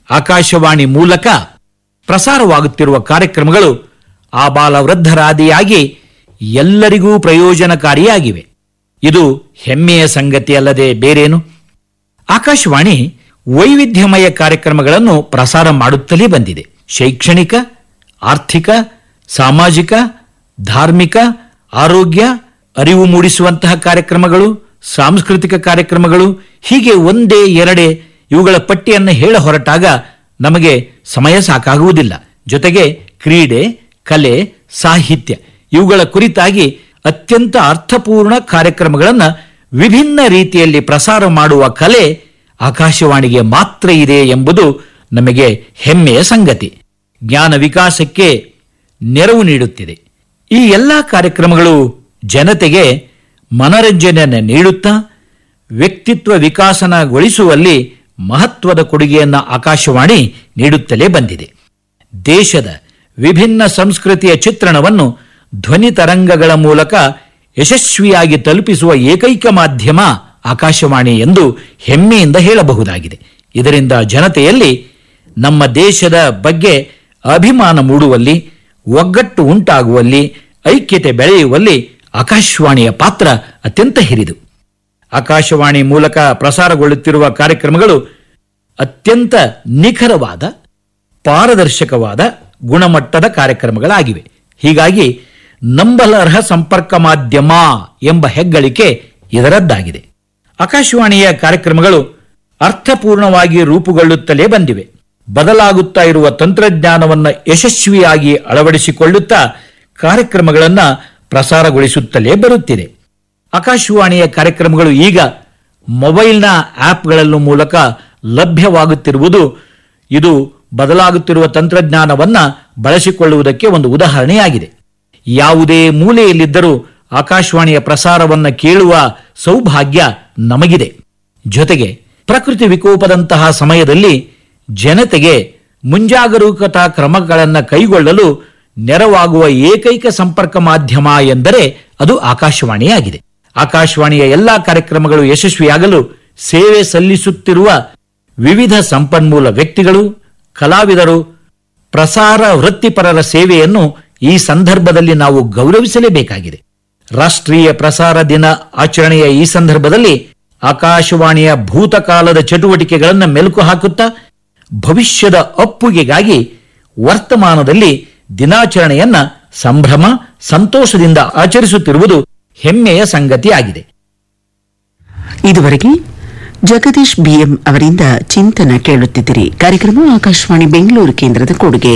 ಆಕಾಶವಾಣಿ ಮೂಲಕ ಪ್ರಸಾರವಾಗುತ್ತಿರುವ ಕಾರ್ಯಕ್ರಮಗಳು ಆಬಾಲ ವೃದ್ಧರಾದಿಯಾಗಿ ಎಲ್ಲರಿಗೂ ಪ್ರಯೋಜನಕಾರಿಯಾಗಿವೆ ಇದು ಹೆಮ್ಮೆಯ ಸಂಗತಿಯಲ್ಲದೆ ಬೇರೇನು ಆಕಾಶವಾಣಿ ವೈವಿಧ್ಯಮಯ ಕಾರ್ಯಕ್ರಮಗಳನ್ನು ಪ್ರಸಾರ ಮಾಡುತ್ತಲೇ ಬಂದಿದೆ ಶೈಕ್ಷಣಿಕ ಆರ್ಥಿಕ ಸಾಮಾಜಿಕ ಧಾರ್ಮಿಕ ಆರೋಗ್ಯ ಅರಿವು ಮೂಡಿಸುವಂತಹ ಕಾರ್ಯಕ್ರಮಗಳು ಸಾಂಸ್ಕೃತಿಕ ಕಾರ್ಯಕ್ರಮಗಳು ಹೀಗೆ ಒಂದೇ ಎರಡೇ ಇವುಗಳ ಪಟ್ಟಿಯನ್ನು ಹೇಳ ಹೊರಟಾಗ ನಮಗೆ ಸಮಯ ಸಾಕಾಗುವುದಿಲ್ಲ ಜೊತೆಗೆ ಕ್ರೀಡೆ ಕಲೆ ಸಾಹಿತ್ಯ ಇವುಗಳ ಕುರಿತಾಗಿ ಅತ್ಯಂತ ಅರ್ಥಪೂರ್ಣ ಕಾರ್ಯಕ್ರಮಗಳನ್ನು ವಿಭಿನ್ನ ರೀತಿಯಲ್ಲಿ ಪ್ರಸಾರ ಮಾಡುವ ಕಲೆ ಆಕಾಶವಾಣಿಗೆ ಮಾತ್ರ ಇದೆ ಎಂಬುದು ನಮಗೆ ಹೆಮ್ಮೆಯ ಸಂಗತಿ ಜ್ಞಾನ ವಿಕಾಸಕ್ಕೆ ನೆರವು ನೀಡುತ್ತಿದೆ ಈ ಎಲ್ಲ ಕಾರ್ಯಕ್ರಮಗಳು ಜನತೆಗೆ ಮನರಂಜನೆಯನ್ನು ನೀಡುತ್ತಾ ವ್ಯಕ್ತಿತ್ವ ವಿಕಾಸನಗೊಳಿಸುವಲ್ಲಿ ಮಹತ್ವದ ಕೊಡುಗೆಯನ್ನು ಆಕಾಶವಾಣಿ ನೀಡುತ್ತಲೇ ಬಂದಿದೆ ದೇಶದ ವಿಭಿನ್ನ ಸಂಸ್ಕೃತಿಯ ಚಿತ್ರಣವನ್ನು ಧ್ವನಿ ತರಂಗಗಳ ಮೂಲಕ ಯಶಸ್ವಿಯಾಗಿ ತಲುಪಿಸುವ ಏಕೈಕ ಮಾಧ್ಯಮ ಆಕಾಶವಾಣಿ ಎಂದು ಹೆಮ್ಮೆಯಿಂದ ಹೇಳಬಹುದಾಗಿದೆ ಇದರಿಂದ ಜನತೆಯಲ್ಲಿ ನಮ್ಮ ದೇಶದ ಬಗ್ಗೆ ಅಭಿಮಾನ ಮೂಡುವಲ್ಲಿ ಒಗ್ಗಟ್ಟು ಉಂಟಾಗುವಲ್ಲಿ ಐಕ್ಯತೆ ಬೆಳೆಯುವಲ್ಲಿ ಆಕಾಶವಾಣಿಯ ಪಾತ್ರ ಅತ್ಯಂತ ಹಿರಿದು ಆಕಾಶವಾಣಿ ಮೂಲಕ ಪ್ರಸಾರಗೊಳ್ಳುತ್ತಿರುವ ಕಾರ್ಯಕ್ರಮಗಳು ಅತ್ಯಂತ ನಿಖರವಾದ ಪಾರದರ್ಶಕವಾದ ಗುಣಮಟ್ಟದ ಕಾರ್ಯಕ್ರಮಗಳಾಗಿವೆ ಹೀಗಾಗಿ ನಂಬಲರ್ಹ ಸಂಪರ್ಕ ಮಾಧ್ಯಮ ಎಂಬ ಹೆಗ್ಗಳಿಕೆ ಇದರದ್ದಾಗಿದೆ ಆಕಾಶವಾಣಿಯ ಕಾರ್ಯಕ್ರಮಗಳು ಅರ್ಥಪೂರ್ಣವಾಗಿ ರೂಪುಗೊಳ್ಳುತ್ತಲೇ ಬಂದಿವೆ ಬದಲಾಗುತ್ತಾ ಇರುವ ತಂತ್ರಜ್ಞಾನವನ್ನು ಯಶಸ್ವಿಯಾಗಿ ಅಳವಡಿಸಿಕೊಳ್ಳುತ್ತಾ ಕಾರ್ಯಕ್ರಮಗಳನ್ನು ಪ್ರಸಾರಗೊಳಿಸುತ್ತಲೇ ಬರುತ್ತಿದೆ ಆಕಾಶವಾಣಿಯ ಕಾರ್ಯಕ್ರಮಗಳು ಈಗ ಮೊಬೈಲ್ನ ಆಪ್ಗಳಲ್ಲೂ ಮೂಲಕ ಲಭ್ಯವಾಗುತ್ತಿರುವುದು ಇದು ಬದಲಾಗುತ್ತಿರುವ ತಂತ್ರಜ್ಞಾನವನ್ನ ಬಳಸಿಕೊಳ್ಳುವುದಕ್ಕೆ ಒಂದು ಉದಾಹರಣೆಯಾಗಿದೆ ಯಾವುದೇ ಮೂಲೆಯಲ್ಲಿದ್ದರೂ ಆಕಾಶವಾಣಿಯ ಪ್ರಸಾರವನ್ನು ಕೇಳುವ ಸೌಭಾಗ್ಯ ನಮಗಿದೆ ಜೊತೆಗೆ ಪ್ರಕೃತಿ ವಿಕೋಪದಂತಹ ಸಮಯದಲ್ಲಿ ಜನತೆಗೆ ಮುಂಜಾಗರೂಕತಾ ಕ್ರಮಗಳನ್ನು ಕೈಗೊಳ್ಳಲು ನೆರವಾಗುವ ಏಕೈಕ ಸಂಪರ್ಕ ಮಾಧ್ಯಮ ಎಂದರೆ ಅದು ಆಕಾಶವಾಣಿಯಾಗಿದೆ ಆಕಾಶವಾಣಿಯ ಎಲ್ಲಾ ಕಾರ್ಯಕ್ರಮಗಳು ಯಶಸ್ವಿಯಾಗಲು ಸೇವೆ ಸಲ್ಲಿಸುತ್ತಿರುವ ವಿವಿಧ ಸಂಪನ್ಮೂಲ ವ್ಯಕ್ತಿಗಳು ಕಲಾವಿದರು ಪ್ರಸಾರ ವೃತ್ತಿಪರರ ಸೇವೆಯನ್ನು ಈ ಸಂದರ್ಭದಲ್ಲಿ ನಾವು ಗೌರವಿಸಲೇಬೇಕಾಗಿದೆ ರಾಷ್ಟ್ರೀಯ ಪ್ರಸಾರ ದಿನ ಆಚರಣೆಯ ಈ ಸಂದರ್ಭದಲ್ಲಿ ಆಕಾಶವಾಣಿಯ ಭೂತಕಾಲದ ಚಟುವಟಿಕೆಗಳನ್ನು ಮೆಲುಕು ಹಾಕುತ್ತಾ ಭವಿಷ್ಯದ ಅಪ್ಪುಗೆಗಾಗಿ ವರ್ತಮಾನದಲ್ಲಿ ದಿನಾಚರಣೆಯನ್ನ ಸಂಭ್ರಮ ಸಂತೋಷದಿಂದ ಆಚರಿಸುತ್ತಿರುವುದು ಹೆಮ್ಮೆಯ ಸಂಗತಿಯಾಗಿದೆ ಇದುವರೆಗೆ ಜಗದೀಶ್ ಬಿಎಂ ಅವರಿಂದ ಚಿಂತನ ಕೇಳುತ್ತಿದ್ದಿರಿ ಕಾರ್ಯಕ್ರಮ ಆಕಾಶವಾಣಿ ಬೆಂಗಳೂರು ಕೇಂದ್ರದ ಕೊಡುಗೆ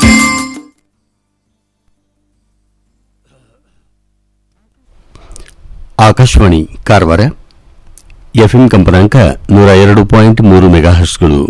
ಆಕಾಶವಾಣಿ ಕಾರವಾರ ಎಫ್ಎಂ ಕಂಪನಾಂಕ ನೂರ ಎರಡು ಪಾಯಿಂಟ್ ಮೂರು ಮೆಗಾಹರ್ಸ್ಗಳು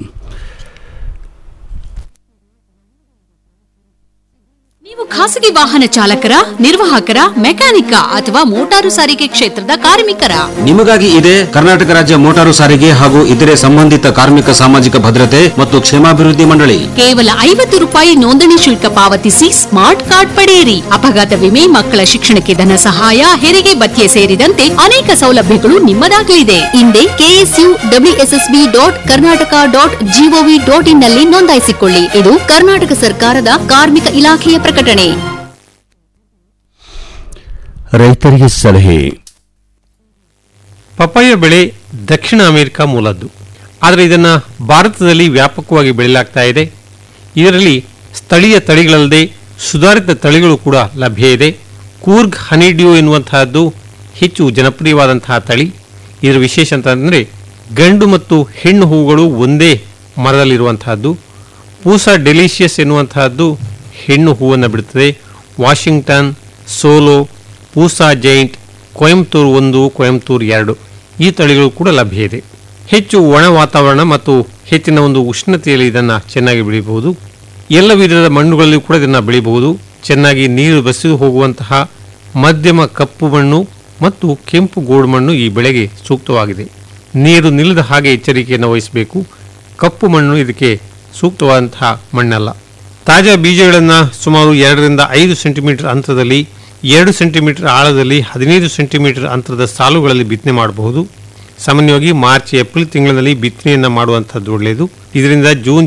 ನೀವು ಖಾಸಗಿ ವಾಹನ ಚಾಲಕರ ನಿರ್ವಾಹಕರ ಮೆಕ್ಯಾನಿಕ ಅಥವಾ ಮೋಟಾರು ಸಾರಿಗೆ ಕ್ಷೇತ್ರದ ಕಾರ್ಮಿಕರ ನಿಮಗಾಗಿ ಇದೆ ಕರ್ನಾಟಕ ರಾಜ್ಯ ಮೋಟಾರು ಸಾರಿಗೆ ಹಾಗೂ ಇತರೆ ಸಂಬಂಧಿತ ಕಾರ್ಮಿಕ ಸಾಮಾಜಿಕ ಭದ್ರತೆ ಮತ್ತು ಕ್ಷೇಮಾಭಿವೃದ್ಧಿ ಮಂಡಳಿ ಕೇವಲ ಐವತ್ತು ರೂಪಾಯಿ ನೋಂದಣಿ ಶುಲ್ಕ ಪಾವತಿಸಿ ಸ್ಮಾರ್ಟ್ ಕಾರ್ಡ್ ಪಡೆಯಿರಿ ಅಪಘಾತ ವಿಮೆ ಮಕ್ಕಳ ಶಿಕ್ಷಣಕ್ಕೆ ಧನ ಸಹಾಯ ಹೆರಿಗೆ ಭತ್ಯೆ ಸೇರಿದಂತೆ ಅನೇಕ ಸೌಲಭ್ಯಗಳು ನಿಮ್ಮದಾಗಲಿದೆ ಹಿಂದೆ KSU WSSB dot Karnataka dot GOV dot in ನಲ್ಲಿ ನೋಂದಾಯಿಸಿಕೊಳ್ಳಿ ಇದು ಕರ್ನಾಟಕ ಸರ್ಕಾರದ ಕಾರ್ಮಿಕ ಇಲಾಖೆಯ ಪ್ರಕಟಣೆ ರೈತರಿಗೆ ಸಲಹೆ ಪಪಾಯ ಬೆಳೆ ದಕ್ಷಿಣ ಅಮೆರಿಕ ಮೂಲದ್ದು ಆದರೆ ಇದನ್ನು ಭಾರತದಲ್ಲಿ ವ್ಯಾಪಕವಾಗಿ ಬೆಳೆಯಲಾಗ್ತಾ ಇದೆ ಇದರಲ್ಲಿ ಸ್ಥಳೀಯ ತಳಿಗಳಲ್ಲದೆ ಸುಧಾರಿತ ತಳಿಗಳು ಕೂಡ ಲಭ್ಯ ಇದೆ ಕೂರ್ಗ್ ಹನಿಡ್ಯೂ ಎನ್ನುವಂತಹದ್ದು ಹೆಚ್ಚು ಜನಪ್ರಿಯವಾದಂತಹ ತಳಿ ಇದರ ವಿಶೇಷ ಅಂತಂದರೆ ಗಂಡು ಮತ್ತು ಹೆಣ್ಣು ಹೂಗಳು ಒಂದೇ ಮರದಲ್ಲಿರುವಂತಹದ್ದು ಪೂಸ ಡೆಲಿಷಿಯಸ್ ಎನ್ನುವಂತಹದ್ದು ಹೆಣ್ಣು ಹೂವನ್ನು ಬಿಡುತ್ತದೆ Washington Solo Pusa Giant Coimbatore ಒಂದು ಕೊಯಂಬತ್ತೂರು ಎರಡು ಈ ತಳಿಗಳು ಕೂಡ ಲಭ್ಯ ಇದೆ ಹೆಚ್ಚು ಒಣ ವಾತಾವರಣ ಮತ್ತು ಹೆಚ್ಚಿನ ಒಂದು ಉಷ್ಣತೆಯಲ್ಲಿ ಇದನ್ನು ಚೆನ್ನಾಗಿ ಬೆಳೆಯಬಹುದು ಎಲ್ಲ ವಿಧದ ಮಣ್ಣುಗಳಲ್ಲಿ ಕೂಡ ಇದನ್ನು ಬೆಳೆಯಬಹುದು ಚೆನ್ನಾಗಿ ನೀರು ಬಸಿದು ಹೋಗುವಂತಹ ಮಧ್ಯಮ ಕಪ್ಪು ಮಣ್ಣು ಮತ್ತು ಕೆಂಪು ಗೋಡು ಮಣ್ಣು ಈ ಬೆಳೆಗೆ ಸೂಕ್ತವಾಗಿದೆ ನೀರು ನಿಲ್ಲದ ಹಾಗೆ ಎಚ್ಚರಿಕೆಯನ್ನು ವಹಿಸಬೇಕು ಕಪ್ಪು ಮಣ್ಣು ಇದಕ್ಕೆ ಸೂಕ್ತವಾದಂತಹ ಮಣ್ಣಲ್ಲ ತಾಜಾ ಬೀಜಗಳನ್ನು ಸುಮಾರು ಎರಡರಿಂದ ಐದು ಸೆಂಟಿಮೀಟರ್ ಅಂತರದಲ್ಲಿ ಎರಡು ಸೆಂಟಿಮೀಟರ್ ಆಳದಲ್ಲಿ ಹದಿನೈದು ಸೆಂಟಿಮೀಟರ್ ಅಂತರದ ಸಾಲುಗಳಲ್ಲಿ ಬಿತ್ತನೆ ಮಾಡಬಹುದು ಸಾಮಾನ್ಯವಾಗಿ ಮಾರ್ಚ್ ಏಪ್ರಿಲ್ ತಿಂಗಳಿನಲ್ಲಿ ಬಿತ್ತನೆಯನ್ನು ಮಾಡುವಂಥದ್ದು ಒಳ್ಳೆಯದು ಇದರಿಂದ ಜೂನ್